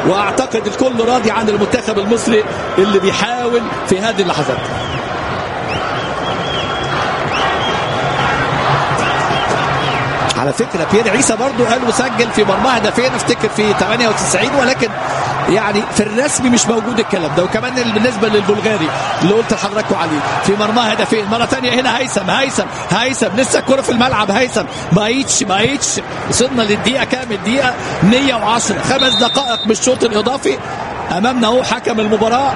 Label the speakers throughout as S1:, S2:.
S1: واعتقد الكل راضي عن المنتخب المصري اللي بيحاول في هذه اللحظات على فكره بيير عيسى برضو قال وسجل في مرمى هدفين افتكر في 98 ولكن يعني في الرسمي مش موجود الكلام ده وكمان بالنسبه للبلغاري اللي قلت لحضراتكم عليه في مرمى هدفين مره ثانيه هنا هيثم هيثم هيثم لسه الكره في الملعب هيثم بايتش بايتش وصلنا للدقيقه كام الدقيقه 110 خمس دقائق بالشوط الاضافي امامنا اهو حكم المباراه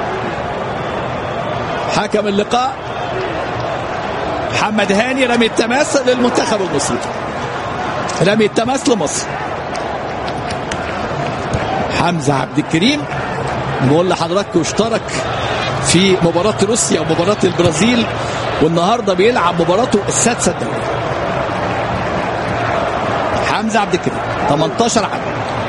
S1: حكم اللقاء محمد هاني رمي التماس للمنتخب المصري رمي التماس لمصر حمزه عبد الكريم بقول لحضراتكم اشترك في مباراة روسيا ومباراة البرازيل والنهارده بيلعب مباراته السادسة الدوري. حمزة عبد الكريم 18 عام.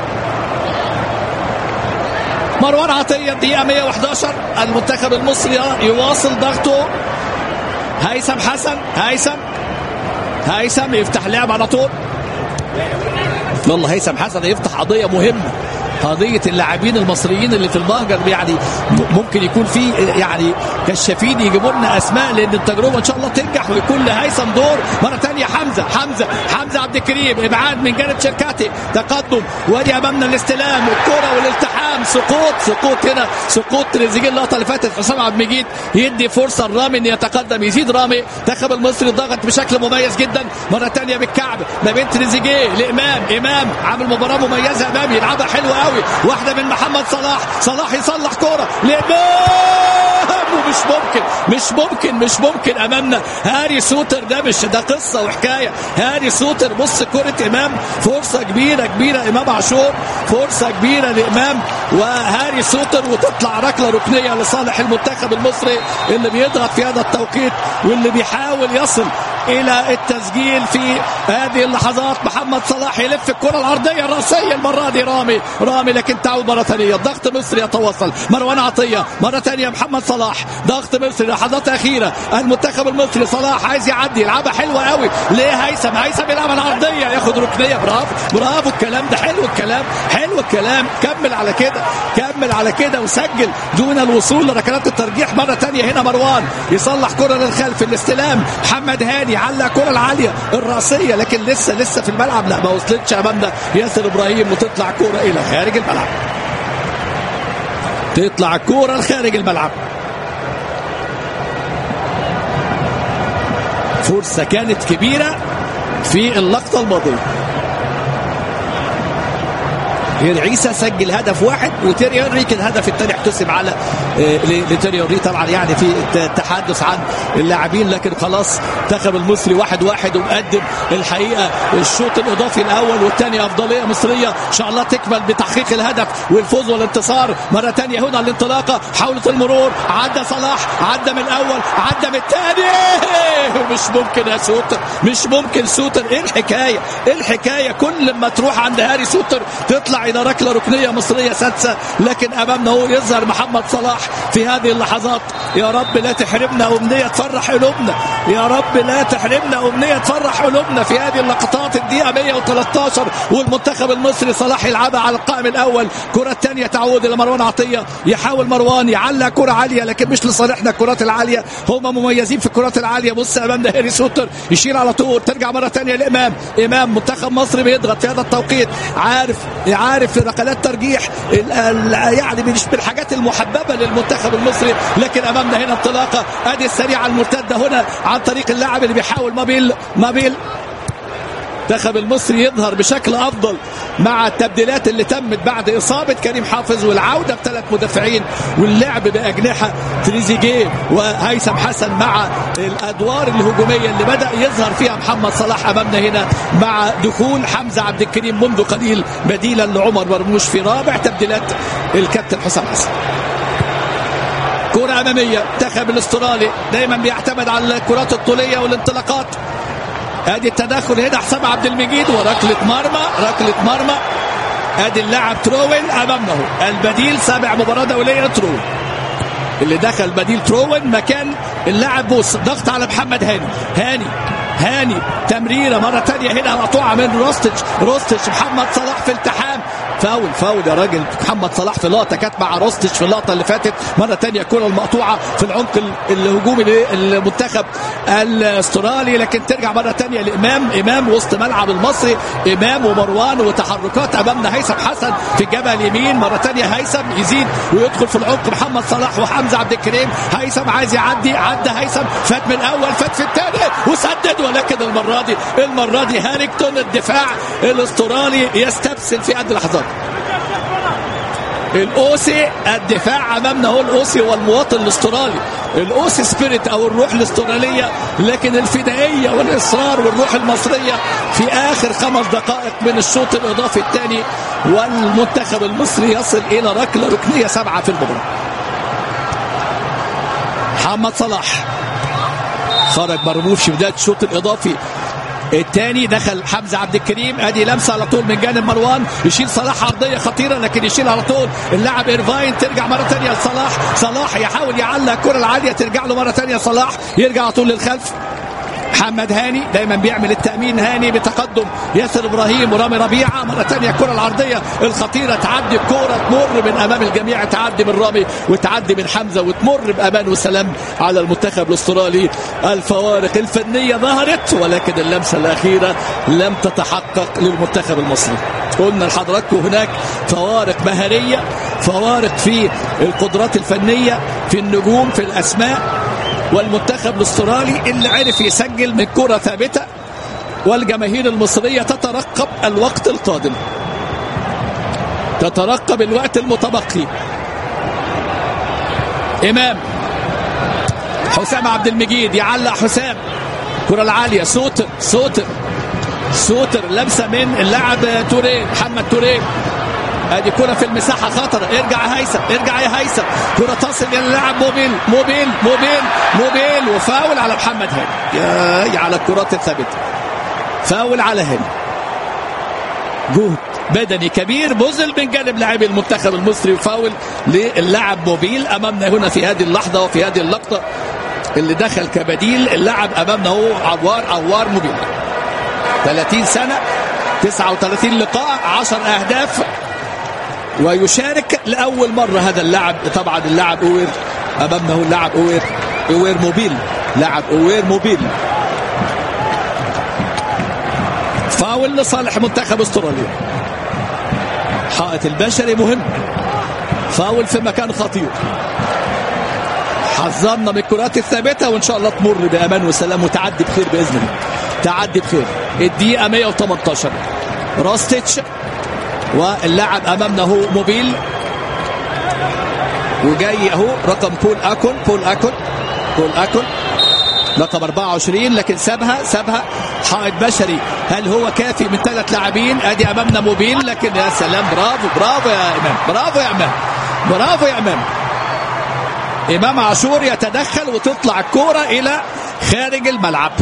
S1: مروان عطية الدقيقة 111 المنتخب المصري يواصل ضغطه هيثم حسن هيثم هيثم يفتح لعب على طول والله هيثم حسن يفتح قضية مهمة قضية اللاعبين المصريين اللي في المهجر يعني ممكن يكون في يعني كشافين يجيبوا لنا اسماء لان التجربه ان شاء الله تنجح ويكون لهيثم دور مره ثانيه حمزه حمزه حمزه عبد الكريم ابعاد من جانب شركاتي تقدم وادي امامنا الاستلام الكره والالتحام سقوط سقوط هنا سقوط تريزيجيه اللقطه اللي فاتت حسام عبد المجيد يدي فرصه لرامي ان يتقدم يزيد رامي منتخب المصري ضغط بشكل مميز جدا مره ثانيه بالكعب ما بين تريزيجيه لامام امام عامل مباراه مميزه امامي يلعبها حلوه قوي واحده من محمد صلاح صلاح يصلح كوره لامام ومش ممكن مش ممكن مش ممكن امامنا هاري سوتر ده مش ده قصه وحكايه هاري سوتر بص كره امام فرصه كبيره كبيره امام عاشور فرصه كبيره لامام وهاري سوتر وتطلع ركله ركنيه لصالح المنتخب المصري اللي بيضغط في هذا التوقيت واللي بيحاول يصل الى التسجيل في هذه اللحظات محمد صلاح يلف الكره العرضيه الراسيه المره دي رامي رامي لكن تعود مره ثانيه ضغط مصري يتواصل مروان عطيه مره ثانيه محمد صلاح ضغط مصري لحظات اخيره المنتخب المصري صلاح عايز يعدي يلعبها حلوه قوي ليه هيثم هيثم يلعب العرضيه ياخد ركنيه برافو برافو الكلام ده حلو الكلام حلو الكلام كمل على كده كمل على كده وسجل دون الوصول لركلات الترجيح مره ثانيه هنا مروان يصلح كره للخلف الاستلام محمد هاني علق كره العاليه الراسيه لكن لسه لسه في الملعب لا ما وصلتش امامنا ياسر ابراهيم وتطلع كوره الى خارج الملعب تطلع كوره لخارج الملعب فرصة كانت كبيرة في اللقطة الماضية غير عيسى سجل هدف واحد وتيري هنري كان الهدف الثاني احتسب على لتيري هنري طبعا يعني في التحدث عن اللاعبين لكن خلاص منتخب المصري واحد واحد ومقدم الحقيقه الشوط الاضافي الاول والثاني افضليه مصريه ان شاء الله تكمل بتحقيق الهدف والفوز والانتصار مره ثانيه هنا الانطلاقه حاولت المرور عدى صلاح عدى من الاول عدى من الثاني مش ممكن يا سوتر مش ممكن سوتر ايه الحكايه ايه الحكايه كل ما تروح عند هاري سوتر تطلع الى ركله ركنيه مصريه سادسه لكن امامنا هو يظهر محمد صلاح في هذه اللحظات يا رب لا تحرمنا امنيه تفرح قلوبنا يا رب لا تحرمنا امنيه تفرح قلوبنا في هذه اللقطات الدقيقه 113 والمنتخب المصري صلاح يلعبها على القائم الاول كره ثانيه تعود الى مروان عطيه يحاول مروان يعلق كره عاليه لكن مش لصالحنا الكرات العاليه هم مميزين في الكرات العاليه بص امامنا هيري سوتر يشير على طول ترجع مره ثانيه لامام امام منتخب مصر بيضغط في هذا التوقيت عارف عارف في ركلات ترجيح يعني مش من الحاجات المحببه للمنتخب المصري لكن امامنا هنا انطلاقه ادي السريعه المرتده هنا عن طريق اللاعب اللي بيحاول مابيل مابيل المنتخب المصري يظهر بشكل افضل مع التبديلات اللي تمت بعد اصابه كريم حافظ والعوده بثلاث مدافعين واللعب باجنحه تريزيجيه وهيثم حسن مع الادوار الهجوميه اللي بدا يظهر فيها محمد صلاح امامنا هنا مع دخول حمزه عبد الكريم منذ قليل بديلا لعمر مرموش في رابع تبديلات الكابتن حسام حسن كرة أمامية منتخب الاسترالي دايما بيعتمد على الكرات الطولية والانطلاقات ادي التدخل هنا حسام عبد المجيد وركله مرمى ركله مرمى ادي اللاعب تروين امامنا اهو البديل سابع مباراه دوليه تروين اللي دخل بديل تروين مكان اللاعب بوس ضغط على محمد هاني هاني هاني تمريره مره ثانيه هنا مقطوعه من روستش روستش محمد صلاح في التحام فاول فاول يا راجل محمد صلاح في لقطه كانت مع روستش في اللقطه اللي فاتت مره ثانيه الكره المقطوعه في العمق الهجومي للمنتخب الاسترالي لكن ترجع مره ثانيه لامام امام وسط ملعب المصري امام ومروان وتحركات امامنا هيثم حسن في الجبهه اليمين مره ثانيه هيثم يزيد ويدخل في العمق محمد صلاح وحمزه عبد الكريم هيثم عايز يعدي عدى هيثم فات من الاول فات في الثاني وسدد ولكن المره دي المره دي هاريكتون الدفاع الاسترالي يستبسل في هذه اللحظات الاوسي الدفاع امامنا هو الاوسي والمواطن الاسترالي الاوسي سبيريت او الروح الاستراليه لكن الفدائيه والاصرار والروح المصريه في اخر خمس دقائق من الشوط الاضافي الثاني والمنتخب المصري يصل الى ركله ركنيه سبعه في المباراه محمد صلاح خرج مرموش في بدايه الشوط الاضافي الثاني دخل حمزه عبد الكريم ادي لمسه على طول من جانب مروان يشيل صلاح عرضيه خطيره لكن يشيل على طول اللاعب ايرفاين ترجع مره ثانيه لصلاح صلاح يحاول يعلق الكره العاليه ترجع له مره ثانيه صلاح يرجع على طول للخلف محمد هاني دايما بيعمل التامين هاني بتقدم ياسر ابراهيم ورامي ربيعه مره ثانيه الكره العرضيه الخطيره تعدي الكوره تمر من امام الجميع تعدي من رامي وتعدي من حمزه وتمر بامان وسلام على المنتخب الاسترالي الفوارق الفنيه ظهرت ولكن اللمسه الاخيره لم تتحقق للمنتخب المصري قلنا لحضراتكم هناك فوارق مهاريه فوارق في القدرات الفنيه في النجوم في الاسماء والمنتخب الاسترالي اللي عرف يسجل من كرة ثابتة والجماهير المصرية تترقب الوقت القادم تترقب الوقت المتبقي إمام حسام عبد المجيد يعلق حسام كرة العالية سوتر سوتر سوتر لمسة من اللاعب توريه محمد توريه ادي كرة في المساحة خطرة ارجع يا هيثم ارجع يا هيثم كرة تصل الى اللاعب موبيل موبيل موبيل موبيل وفاول على محمد هاني يا على الكرات الثابتة فاول على هاني جهد بدني كبير بذل من جانب لاعبي المنتخب المصري وفاول للاعب موبيل امامنا هنا في هذه اللحظة وفي هذه اللقطة اللي دخل كبديل اللاعب امامنا هو عوار عوار موبيل 30 سنة 39 لقاء 10 اهداف ويشارك لاول مره هذا اللاعب طبعا اللاعب اوير امامنا هو اللاعب اوير اوير موبيل لاعب اوير موبيل فاول لصالح منتخب استراليا حائط البشري مهم فاول في مكان خطير حذرنا من الكرات الثابته وان شاء الله تمر بامان وسلام وتعدي بخير باذن الله تعدي بخير الدقيقه 118 راستيتش واللاعب امامنا هو موبيل وجاي اهو رقم بول اكون بول اكون بول اكون رقم 24 لكن سابها سابها حائط بشري هل هو كافي من ثلاث لاعبين ادي امامنا موبيل لكن يا سلام برافو برافو يا امام برافو يا امام برافو يا امام امام عاشور يتدخل وتطلع الكوره الى خارج الملعب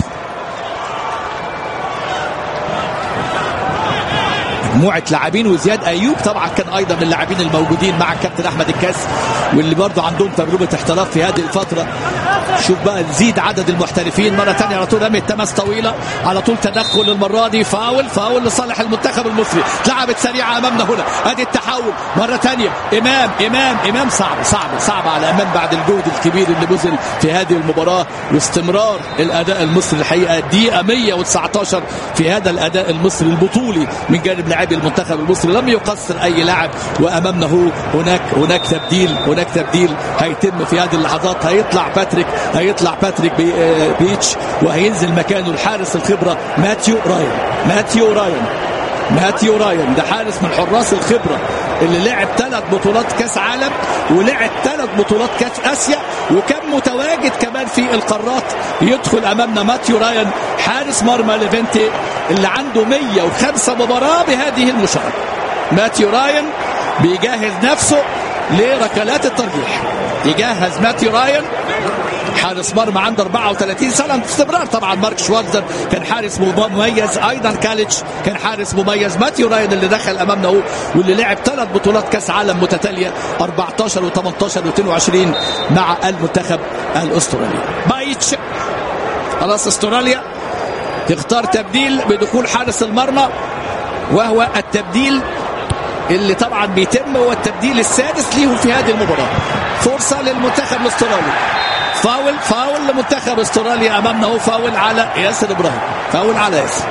S1: مجموعه لاعبين وزياد ايوب طبعا كان ايضا من اللاعبين الموجودين مع الكابتن احمد الكاس واللي برضه عندهم تجربه احتراف في هذه الفتره شوف بقى نزيد عدد المحترفين مره ثانيه على طول رمي تماس طويله على طول تدخل المره دي فاول فاول لصالح المنتخب المصري لعبت سريعه امامنا هنا ادي التحول مره ثانيه امام امام امام صعب صعب صعب على امام بعد الجهد الكبير اللي بذل في هذه المباراه واستمرار الاداء المصري الحقيقه دقيقه 119 في هذا الاداء المصري البطولي من جانب لاعبي المنتخب المصري لم يقصر اي لاعب وامامنا هو هناك هناك تبديل هناك تبديل هيتم في هذه اللحظات هيطلع باتريك هيطلع باتريك بيتش وهينزل مكانه الحارس الخبره ماتيو رايان ماتيو رايان ماتيو رايان ده حارس من حراس الخبره اللي لعب ثلاث بطولات كاس عالم ولعب ثلاث بطولات كاس اسيا وكان متواجد كمان في القارات يدخل امامنا ماتيو رايان حارس مرمى ليفنتي اللي عنده 105 مباراه بهذه المشاركه ماتيو رايان بيجهز نفسه لركلات الترجيح يجهز ماتيو رايان حارس مرمى عنده 34 سنه استمرار طبعا مارك شوارزر كان حارس مميز ايضا كاليتش كان حارس مميز ماتيو راين اللي دخل امامنا هو واللي لعب ثلاث بطولات كاس عالم متتاليه 14 و18 و22 مع المنتخب الاسترالي بايتش خلاص استراليا تختار تبديل بدخول حارس المرمى وهو التبديل اللي طبعا بيتم هو التبديل السادس ليهم في هذه المباراه فرصه للمنتخب الاسترالي فاول فاول لمنتخب استراليا امامنا هو فاول على ياسر ابراهيم فاول على ياسر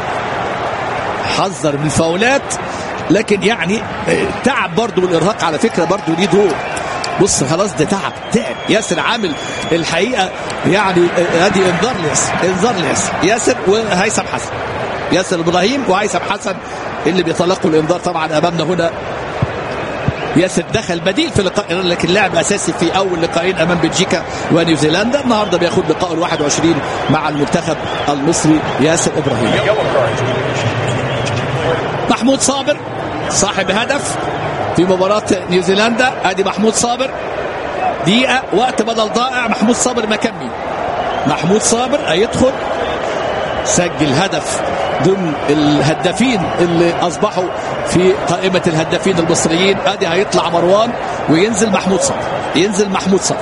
S1: حذر من الفاولات لكن يعني تعب برضه والارهاق على فكره برضه ليه دور بص خلاص ده تعب تعب ياسر عامل الحقيقه يعني ادي انذار لياسر انذار لياسر ياسر وهيثم حسن ياسر ابراهيم وهيثم حسن اللي بيتلقوا الانذار طبعا امامنا هنا ياسر دخل بديل في لقاء لكن لاعب اساسي في اول لقاءين امام بلجيكا ونيوزيلندا النهارده بياخد لقاء ال 21 مع المنتخب المصري ياسر ابراهيم محمود صابر صاحب هدف في مباراة نيوزيلندا ادي محمود صابر دقيقة وقت بدل ضائع محمود صابر مكمي محمود صابر هيدخل سجل هدف ضمن الهدافين اللي اصبحوا في قائمة الهدافين المصريين ادي هيطلع مروان وينزل محمود صابر ينزل محمود صابر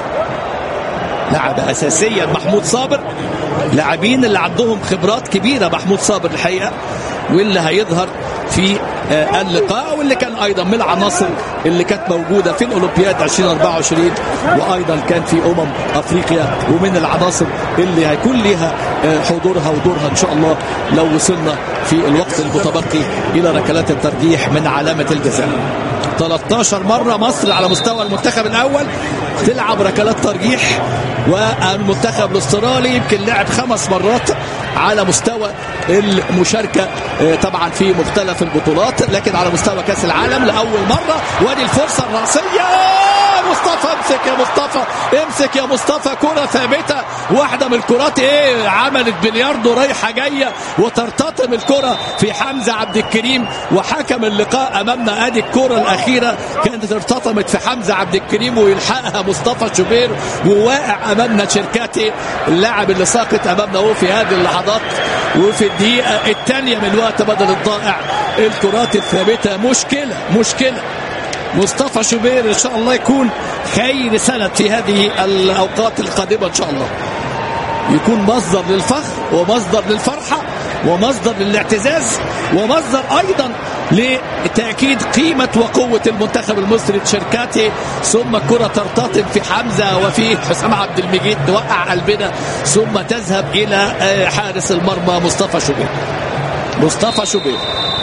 S1: لعب اساسيا محمود صابر لاعبين اللي عندهم خبرات كبيره محمود صابر الحقيقه واللي هيظهر في اللقاء واللي كان ايضا من العناصر اللي كانت موجوده في الاولمبياد 2024 وايضا كان في امم افريقيا ومن العناصر اللي هيكون لها حضورها ودورها ان شاء الله لو وصلنا في الوقت المتبقي الى ركلات الترجيح من علامه الجزاء 13 مره مصر على مستوى المنتخب الاول تلعب ركلات ترجيح والمنتخب الاسترالي يمكن لعب خمس مرات على مستوى المشاركة طبعا في مختلف البطولات لكن على مستوى كأس العالم لأول مرة وادي الفرصة الرأسية مصطفى امسك يا مصطفى امسك يا مصطفى كرة ثابتة واحدة من الكرات ايه عملت بلياردو رايحة جاية وترتطم الكرة في حمزة عبد الكريم وحكم اللقاء امامنا ادي الكرة الاخيرة كانت ارتطمت في حمزة عبد الكريم ويلحقها مصطفى شوبير وواقع امامنا شركاتي اللاعب اللي ساقط امامنا هو في هذه اللحظات وفي الدقيقة الثانية من وقت بدل الضائع الكرات الثابتة مشكلة مشكلة مصطفى شوبير ان شاء الله يكون خير سند في هذه الاوقات القادمه ان شاء الله يكون مصدر للفخر ومصدر للفرحه ومصدر للاعتزاز ومصدر ايضا لتاكيد قيمه وقوه المنتخب المصري تشيركاتي ثم كره ترتطم في حمزه وفي حسام عبد المجيد توقع قلبنا ثم تذهب الى حارس المرمى مصطفى شوبير مصطفى شوبير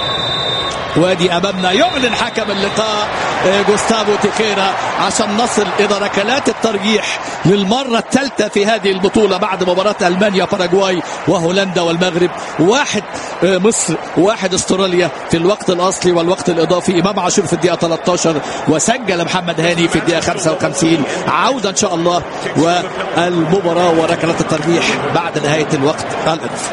S1: وادي امامنا يعلن حكم اللقاء جوستافو تيخيرا عشان نصل الى ركلات الترجيح للمره الثالثه في هذه البطوله بعد مباراه المانيا باراجواي وهولندا والمغرب واحد مصر واحد استراليا في الوقت الاصلي والوقت الاضافي امام عاشور في الدقيقه 13 وسجل محمد هاني في الدقيقه 55 عوده ان شاء الله والمباراه وركلات الترجيح بعد نهايه الوقت الاضافي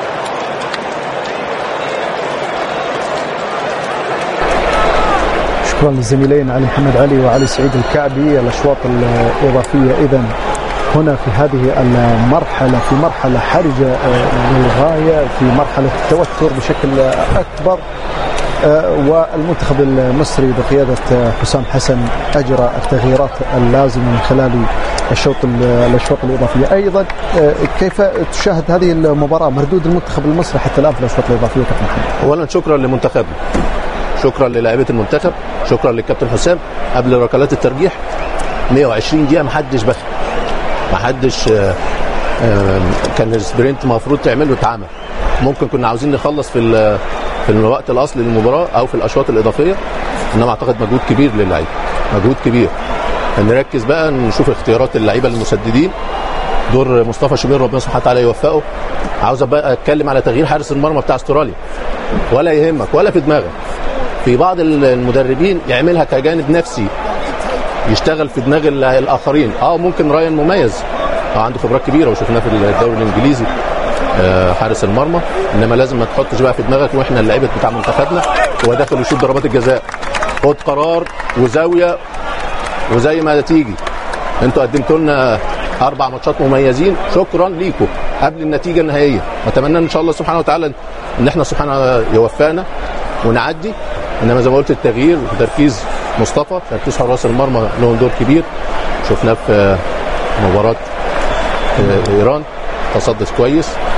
S2: شكرا للزميلين علي محمد علي وعلي سعيد الكعبي الاشواط الاضافيه اذا هنا في هذه المرحله في مرحله حرجه للغايه في مرحله التوتر بشكل اكبر والمنتخب المصري بقياده حسام حسن اجرى التغييرات اللازمه من خلال الشوط الاشواط الاضافيه ايضا كيف تشاهد هذه المباراه مردود المنتخب المصري حتى الان في الاشواط الاضافيه كابتن محمد
S3: اولا شكرا لمنتخبنا شكرا للاعيبه المنتخب شكرا للكابتن حسام قبل ركلات الترجيح 120 دقيقه ما حدش بخ ما حدش كان السبرنت المفروض تعمله اتعمل ممكن كنا عاوزين نخلص في في الوقت الاصلي للمباراه او في الاشواط الاضافيه انما اعتقد مجهود كبير للعيبه مجهود كبير نركز بقى نشوف اختيارات اللعيبه المسددين دور مصطفى شوبير ربنا سبحانه وتعالى يوفقه عاوز بقى اتكلم على تغيير حارس المرمى بتاع استراليا ولا يهمك ولا في دماغك في بعض المدربين يعملها كجانب نفسي يشتغل في دماغ الاخرين اه ممكن رايان مميز اه عنده خبرات كبيره وشفناه في الدوري الانجليزي آه حارس المرمى انما لازم ما تحطش بقى في دماغك واحنا اللعيبه بتاع منتخبنا هو داخل يشوط ضربات الجزاء خد قرار وزاويه وزي ما تيجي انتوا قدمتوا لنا اربع ماتشات مميزين شكرا ليكم قبل النتيجه النهائيه اتمنى ان شاء الله سبحانه وتعالى ان احنا سبحانه يوفقنا ونعدي انما زي ما قلت التغيير وتركيز مصطفى تركيز حراس المرمى لهم دور كبير شفناه في مباراه ايران تصدت كويس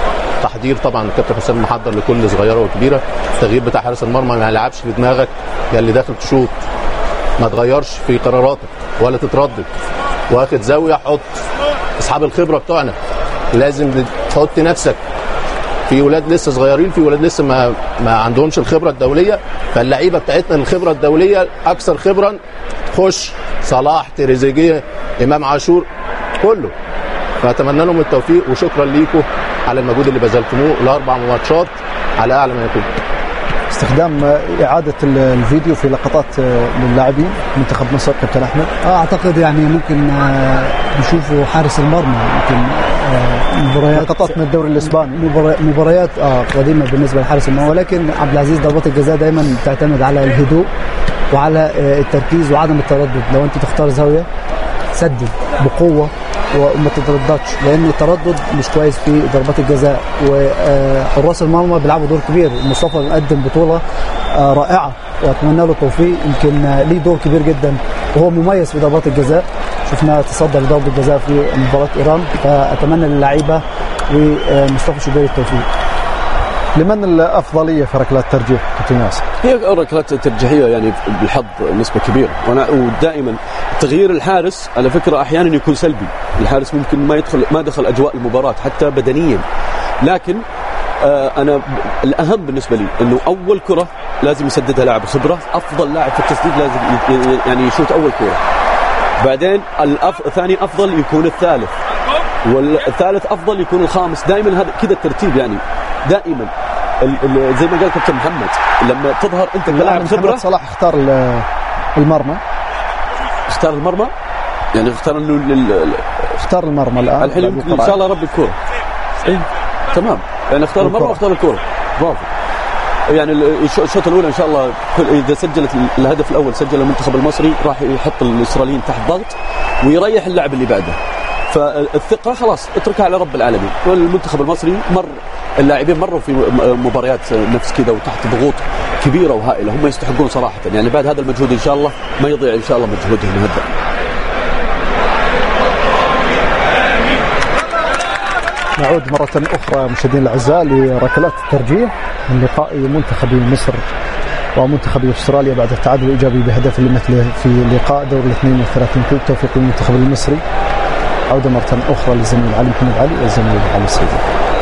S3: تحضير طبعا الكابتن حسام محضر لكل صغيره وكبيره التغيير بتاع حارس المرمى ما يلعبش في دماغك يا اللي داخل تشوط ما تغيرش في قراراتك ولا تتردد واخد زاويه حط اصحاب الخبره بتوعنا لازم تحط نفسك في ولاد لسه صغيرين في ولاد لسه ما ما عندهمش الخبره الدوليه فاللعيبه بتاعتنا الخبره الدوليه اكثر خبرا خش صلاح تريزيجيه امام عاشور كله فاتمنى لهم التوفيق وشكرا ليكم على المجهود اللي بذلتموه الاربع ماتشات على اعلى ما يكون
S2: استخدام اعاده ال- الفيديو في لقطات آه، للاعبين منتخب مصر كابتن احمد
S4: آه، اعتقد يعني ممكن آه، نشوفوا حارس المرمى يمكن آه، مباريات
S2: لقطات من الدوري الاسباني
S4: مبار- مباريات اه قديمه بالنسبه لحارس المرمى ولكن عبد العزيز ضربات الجزاء دايما تعتمد على الهدوء وعلى آه، التركيز وعدم التردد لو انت تختار زاويه سدد بقوه وما تترددش لان التردد مش كويس في ضربات الجزاء وحراس المرمى بيلعبوا دور كبير مصطفى مقدم بطوله آه، رائعه واتمنى له التوفيق يمكن آه، ليه دور كبير جدا وهو مميز في ضربات الجزاء شفناه تصدى لضربه الجزاء في مباراه ايران فاتمنى للعيبه ومصطفى شوبير التوفيق
S2: لمن الافضليه في ركلات الترجيح كابتن ياسر؟
S5: هي الركلات الترجيحيه يعني بالحظ نسبه كبيره وانا ودائما تغيير الحارس على فكره احيانا يكون سلبي الحارس ممكن ما يدخل ما دخل اجواء المباراه حتى بدنيا لكن آه انا ب- الاهم بالنسبه لي انه اول كره لازم يسددها لاعب خبره افضل لاعب في التسديد لازم ي- ي- يعني يشوت اول كره بعدين الأف... ثاني افضل يكون الثالث والثالث افضل يكون الخامس دائما هذا كذا الترتيب يعني دائما ال... ال... زي ما قال كابتن محمد لما تظهر انت كلاعب خبره
S2: محمد صلاح اختار ال- المرمى
S5: اختار المرمى يعني اختار انه ال- ال-
S2: اختار المرمى الان
S5: الحين
S2: بعد
S5: يمكن ان
S2: القرعة.
S5: شاء الله ربي الكوره اي تمام يعني اختار المرمى
S2: والكرة.
S5: واختار الكوره برافو يعني ال- الش- الشوط الاولى ان شاء الله كل اذا سجلت ال- الهدف الاول سجل المنتخب المصري راح يحط الاستراليين تحت ضغط ويريح اللاعب اللي بعده فالثقه خلاص اتركها على رب العالمين والمنتخب المصري مر اللاعبين مروا في م- مباريات نفس كذا وتحت ضغوط كبيره وهائله هم يستحقون صراحه يعني بعد هذا المجهود ان شاء الله ما يضيع ان شاء الله مجهودهم هذا
S2: نعود مرة أخرى مشاهدينا الأعزاء لركلات الترجيح من لقاء منتخب مصر ومنتخب أستراليا بعد التعادل الإيجابي بهدف لمثله في لقاء دور ال 32 كل التوفيق للمنتخب المصري عودة مرة أخرى للزميل علي محمد علي والزميل علي السيدي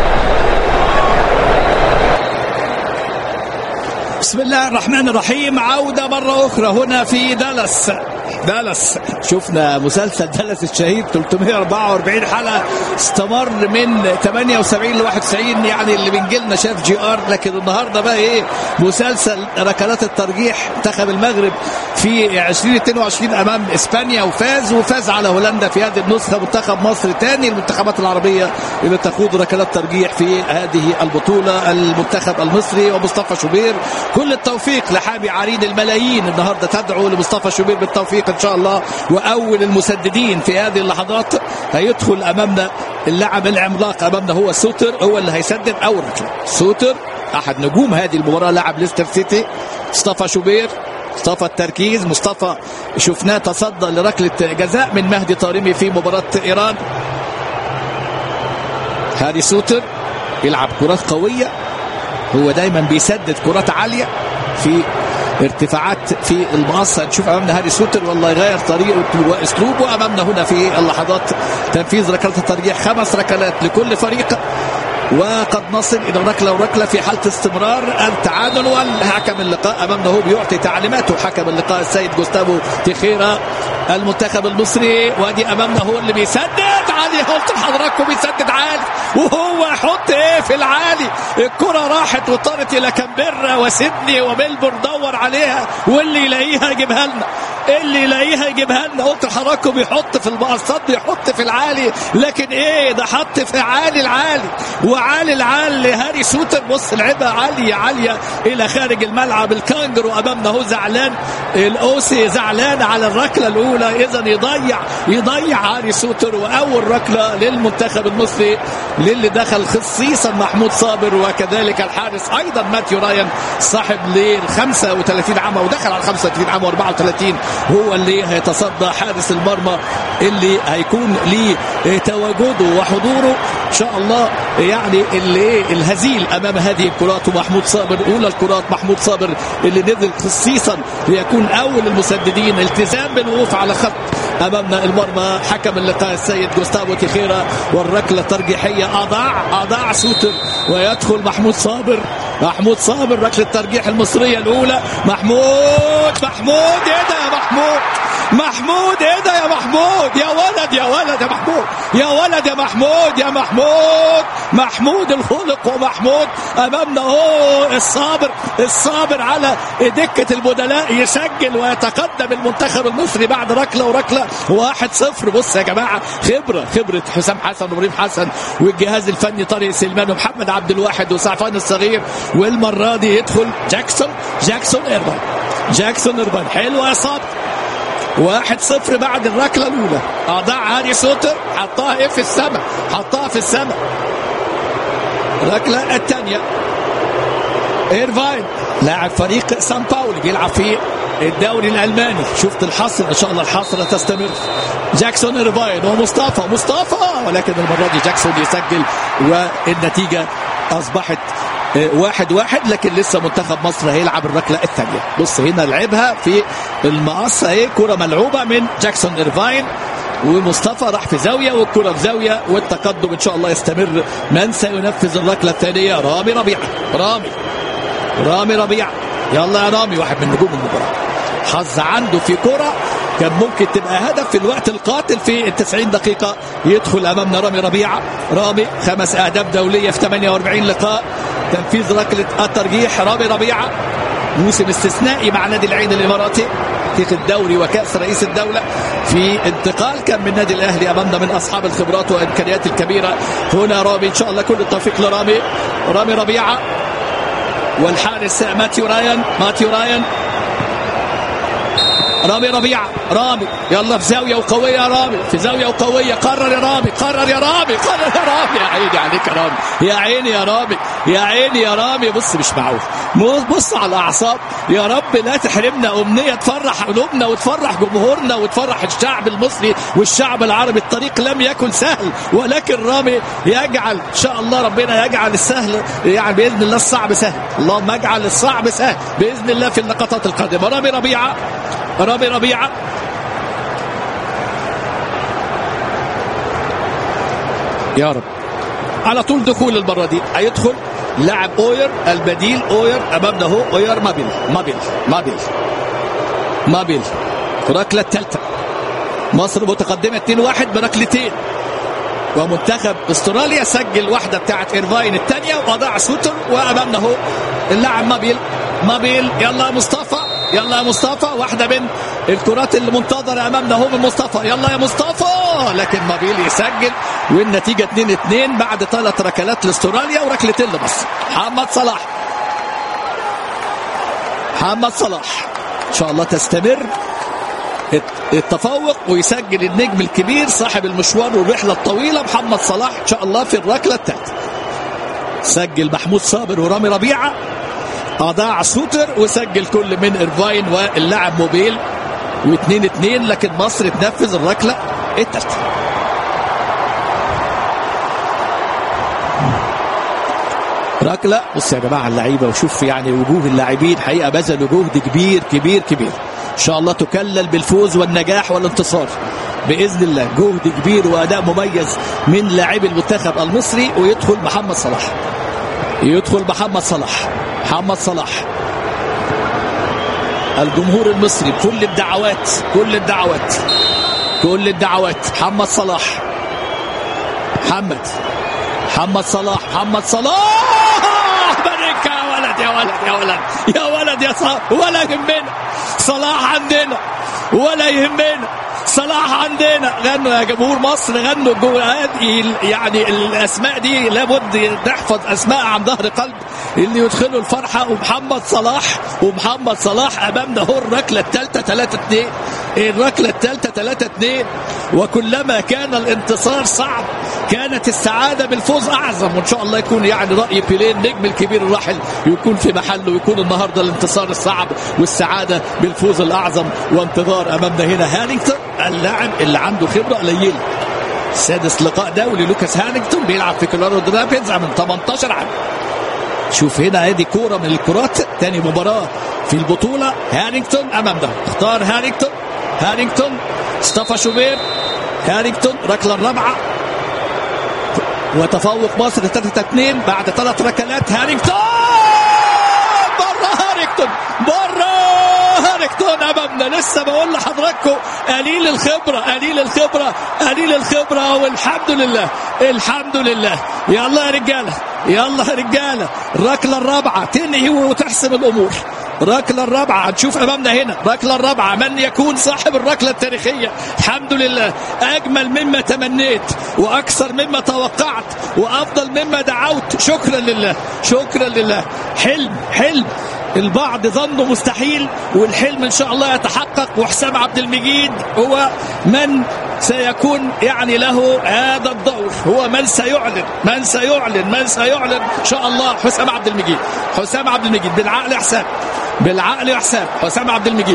S1: بسم الله الرحمن الرحيم عودة مرة أخرى هنا في دالاس دالاس شفنا مسلسل دالاس الشهيد 344 حلقة استمر من 78 ل 91 يعني اللي بنجيلنا شاف جي ار لكن النهارده بقى ايه مسلسل ركلات الترجيح منتخب المغرب في 2022 امام اسبانيا وفاز وفاز على هولندا في هذه النسخه منتخب مصر ثاني المنتخبات العربيه اللي تخوض ركلات ترجيح في هذه البطوله المنتخب المصري ومصطفى شوبير كل التوفيق لحامي عرين الملايين النهارده تدعو لمصطفى شوبير بالتوفيق ان شاء الله واول المسددين في هذه اللحظات هيدخل امامنا اللاعب العملاق امامنا هو سوتر هو اللي هيسدد اول ركله سوتر احد نجوم هذه المباراه لاعب ليستر سيتي مصطفى شوبير مصطفى التركيز مصطفى شفناه تصدى لركله جزاء من مهدي طارمي في مباراه ايران هادي سوتر يلعب كرات قويه هو دايما بيسدد كرات عاليه في ارتفاعات في المقص نشوف امامنا هادي سوتر والله يغير طريقه واسلوبه امامنا هنا في اللحظات تنفيذ ركلات الترجيح خمس ركلات لكل فريق وقد نصل الى ركله وركله في حاله استمرار التعادل والحكم اللقاء امامنا هو بيعطي تعليماته حكم اللقاء السيد جوستافو تيخيرا المنتخب المصري وادي امامنا هو اللي بيسدد عالي قلت لحضراتكم بيسدد عالي وهو يحط ايه في العالي الكره راحت وطارت الى كامبرا وسيدني وميلبورن دور عليها واللي يلاقيها يجيبها لنا اللي يلاقيها يجيبها لنا قلت لحضراتكم بيحط في المقصات بيحط في العالي لكن ايه ده حط في عالي العالي وعالي العالي هاري سوتر بص لعبها عاليه عاليه الى خارج الملعب الكانجرو امامنا هو زعلان الاوسي زعلان على الركله الاولى اذا يضيع يضيع هاري سوتر واول ركله للمنتخب المصري للي دخل خصيصا محمود صابر وكذلك الحارس ايضا ماتيو رايان صاحب لل 35 عام ودخل على 35 عام و34 هو اللي هيتصدى حارس المرمى اللي هيكون ليه تواجده وحضوره ان شاء الله يعني اللي ايه الهزيل امام هذه الكرات ومحمود صابر اولى الكرات محمود صابر اللي نزل خصيصا ليكون اول المسددين التزام بالوقوف على خط امامنا المرمى حكم اللقاء السيد جوستافو تيخيرا والركله الترجيحيه اضاع اضاع سوتر ويدخل محمود صابر محمود صابر ركله الترجيح المصريه الاولى محمود محمود ايه ده يا محمود محمود ايه ده يا محمود يا ولد يا ولد يا محمود يا ولد يا محمود يا محمود محمود الخلق ومحمود امامنا اهو الصابر الصابر على دكه البدلاء يسجل ويتقدم المنتخب المصري بعد ركله وركله واحد صفر بص يا جماعه خبره خبره حسام حسن وابراهيم حسن والجهاز الفني طارق سليمان ومحمد عبد الواحد وسعفان الصغير والمره دي يدخل جاكسون جاكسون ايربان جاكسون ايربان حلوه يا صابر واحد صفر بعد الركله الاولى اضاع هاري سوتر حطها ايه في السماء حطها في السماء الركله الثانيه ايرفاين لاعب فريق سان باولي بيلعب في الدوري الالماني شفت الحصر ان شاء الله الحصره تستمر جاكسون ايرفاين ومصطفى مصطفى ولكن المره دي جاكسون يسجل والنتيجه اصبحت واحد واحد لكن لسه منتخب مصر هيلعب الركله الثانيه بص هنا لعبها في المقص اهي كره ملعوبه من جاكسون ايرفاين ومصطفى راح في زاويه والكره في زاويه والتقدم ان شاء الله يستمر من سينفذ الركله الثانيه رامي ربيعه رامي رامي ربيعه يلا يا رامي واحد من نجوم المباراه حظ عنده في كره كان ممكن تبقى هدف في الوقت القاتل في ال 90 دقيقة يدخل أمامنا رامي ربيعة رامي خمس أهداف دولية في 48 لقاء تنفيذ ركلة الترجيح رامي ربيعة موسم استثنائي مع نادي العين الإماراتي في الدوري وكأس رئيس الدولة في انتقال كان من نادي الأهلي أمامنا من أصحاب الخبرات والإمكانيات الكبيرة هنا رامي إن شاء الله كل التوفيق لرامي رامي ربيعة والحارس ماتيو رايان ماتيو رايان رامي ربيعة رامي يلا في زاوية وقوية يا رامي في زاوية وقوية قرر يا رامي قرر يا رامي قرر يا رامي يا عيني عليك يا رامي يا عيني يا رامي يا عيني يا رامي بص مش معقول بص على الأعصاب يا رب لا تحرمنا أمنية تفرح قلوبنا وتفرح جمهورنا وتفرح الشعب المصري والشعب العربي الطريق لم يكن سهل ولكن رامي يجعل إن شاء الله ربنا يجعل السهل يعني بإذن الله الصعب سهل اللهم اجعل الصعب سهل بإذن الله في اللقطات القادمة رامي ربيعة رامي ربيعة يا رب على طول دخول المرة دي هيدخل لاعب اوير البديل اوير امامنا اهو اوير مابيل مابيل مابيل مابيل الركلة الثالثة مصر متقدمة 2-1 بركلتين ومنتخب استراليا سجل واحدة بتاعت ايرفاين الثانية وضاع سوتر وامامنا اهو اللاعب مابيل مابيل يلا مصطفى يلا يا مصطفى واحده من الكرات المنتظره امامنا هو من مصطفى يلا يا مصطفى لكن مابيل يسجل والنتيجه 2 2 بعد ثلاث ركلات لاستراليا وركلتين لمصر محمد صلاح محمد صلاح ان شاء الله تستمر التفوق ويسجل النجم الكبير صاحب المشوار والرحله الطويله محمد صلاح ان شاء الله في الركله الثالثه سجل محمود صابر ورامي ربيعه اضاع سوتر وسجل كل من ايرفاين واللاعب موبيل واثنين اثنين لكن مصر تنفذ الركله الثالثه ركله بص يا جماعه اللعيبه وشوف يعني وجوه اللاعبين حقيقه بذلوا جهد كبير كبير كبير ان شاء الله تكلل بالفوز والنجاح والانتصار باذن الله جهد كبير واداء مميز من لاعبي المنتخب المصري ويدخل محمد صلاح يدخل محمد صلاح محمد صلاح الجمهور المصري كل الدعوات كل الدعوات كل الدعوات محمد صلاح محمد محمد صلاح محمد صلاح بارك يا ولد يا ولد يا ولد يا ولد يا صلاح ولا يهمنا صلاح عندنا ولا يهمنا صلاح عندنا غنوا يا جمهور مصر غنوا هذه يعني الاسماء دي لابد نحفظ اسماء عن ظهر قلب اللي يدخلوا الفرحه ومحمد صلاح ومحمد صلاح امامنا هو الركله الثالثه 3 2 الركله الثالثه 3 2 وكلما كان الانتصار صعب كانت السعاده بالفوز اعظم وان شاء الله يكون يعني راي بيلين النجم الكبير الراحل يكون في محله ويكون النهارده الانتصار الصعب والسعاده بالفوز الاعظم وانتظار امامنا هنا هانينغتون اللاعب اللي عنده خبره قليله سادس لقاء دولي لوكاس هانينجتون بيلعب في كولورادو رابيدز من 18 عام شوف هنا ادي كوره من الكرات تاني مباراه في البطوله هانينجتون امام ده اختار هانينجتون هانينجتون مصطفى شوبير هانينجتون ركله الرابعه وتفوق مصر 3 2 بعد ثلاث ركلات هانينجتون بره هانينجتون بره هانينجتون امامنا لسه بقول لحضراتكم قليل الخبره قليل الخبره قليل الخبره والحمد لله الحمد لله يلا يا رجاله يلا يا رجاله الركله الرابعه تنهي وتحسم الامور الركله الرابعه هنشوف امامنا هنا الركله الرابعه من يكون صاحب الركله التاريخيه الحمد لله اجمل مما تمنيت واكثر مما توقعت وافضل مما دعوت شكرا لله شكرا لله حلم حلم البعض ظنه مستحيل والحلم ان شاء الله يتحقق وحسام عبد المجيد هو من سيكون يعني له هذا الدور هو من سيعلن من سيعلن من سيعلن ان شاء الله حسام عبد المجيد حسام عبد المجيد بالعقل حساب بالعقل حساب حسام عبد المجيد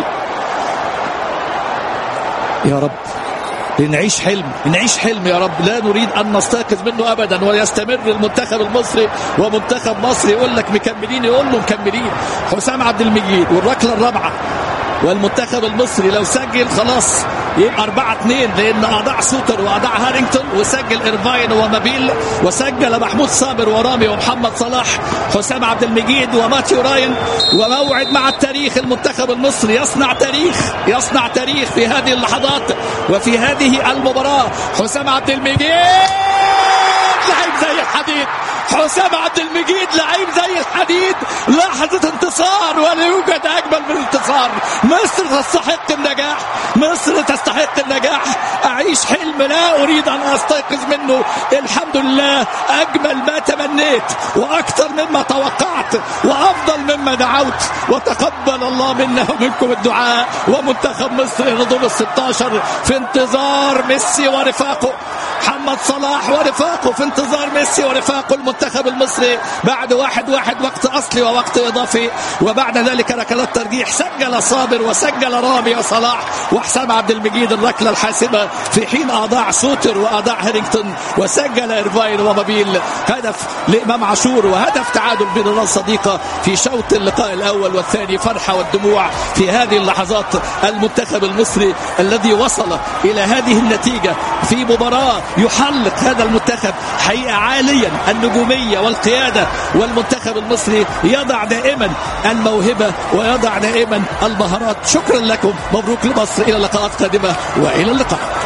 S1: يا رب نعيش حلم نعيش حلم يا رب لا نريد ان نستيقظ منه ابدا ويستمر المنتخب المصري ومنتخب مصر يقول لك مكملين يقول له مكملين حسام عبد المجيد والركله الرابعه والمنتخب المصري لو سجل خلاص يبقى 4 2 لان اضاع سوتر واضاع هارينجتون وسجل ايرفاين ومابيل وسجل محمود صابر ورامي ومحمد صلاح حسام عبد المجيد وماتيو راين وموعد مع التاريخ المنتخب المصري يصنع تاريخ يصنع تاريخ في هذه اللحظات وفي هذه المباراه حسام عبد المجيد لعيب زي الحديد حسام عبد المجيد لعيب زي الحديد لحظة انتصار ولا يوجد أجمل من الانتصار مصر تستحق النجاح مصر تستحق النجاح أعيش حلم لا أريد أن أستيقظ منه الحمد لله أجمل ما تمنيت وأكثر مما توقعت وأفضل مما دعوت وتقبل الله منا ومنكم الدعاء ومنتخب مصر لدور ال 16 في انتظار ميسي ورفاقه محمد صلاح ورفاقه في انتظار ميسي ورفاقه المنتخب المصري بعد واحد واحد وقت اصلي ووقت اضافي وبعد ذلك ركلات ترجيح سجل صابر وسجل رامي وصلاح وحسام عبد المجيد الركله الحاسمه في حين اضاع سوتر واضاع هيرينغتون وسجل ايرفاين ومابيل هدف لامام عاشور وهدف تعادل بين الناس صديقه في شوط اللقاء الاول والثاني فرحه والدموع في هذه اللحظات المنتخب المصري الذي وصل الى هذه النتيجه في مباراه يحلق هذا المنتخب حقيقه عاليا النجوميه والقياده والمنتخب المصري يضع دائما الموهبه ويضع دائما المهارات شكرا لكم مبروك لمصر الى لقاءات قادمه والى اللقاء